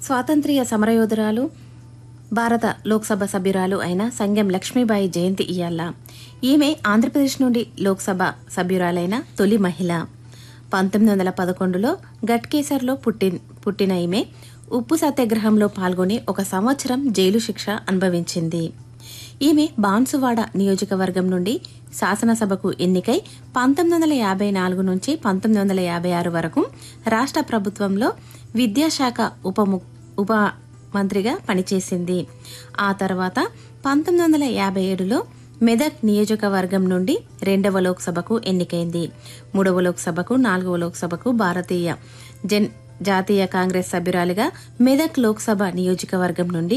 స్వాతంత్ర్య సమరయోధురాలు భారత లోక్సభ సభ్యురాలు అయిన సంగెం లక్ష్మీబాయి జయంతి ఇయాల ఈమె ఆంధ్రప్రదేశ్ నుండి లోక్సభ సభ్యురాలైన తొలి మహిళ పంతొమ్మిది వందల పదకొండులో గట్కేసర్లో పుట్టి పుట్టిన ఈమె ఉప్పు సత్యాగ్రహంలో పాల్గొని ఒక సంవత్సరం జైలు శిక్ష అనుభవించింది ఈమె బాన్సువాడ నియోజకవర్గం నుండి శాసనసభకు ఎన్నికై పంతొమ్మిది వందల యాభై నాలుగు నుంచి పంతొమ్మిది వందల యాభై ఆరు వరకు రాష్ట్ర ప్రభుత్వంలో విద్యాశాఖ ఉప ము- ఉప మంత్రిగా పనిచేసింది ఆ తర్వాత పంతొమ్మిది వందల యాభై ఏడులో మెదక్ నియోజకవర్గం నుండి రెండవ లోక్సభకు ఎన్నికైంది మూడవ లోక్సభకు నాలుగవ లోక్సభకు భారతీయ జన్ జాతీయ కాంగ్రెస్ సభ్యురాలిగా మెదక్ లోక్సభ నియోజకవర్గం నుండి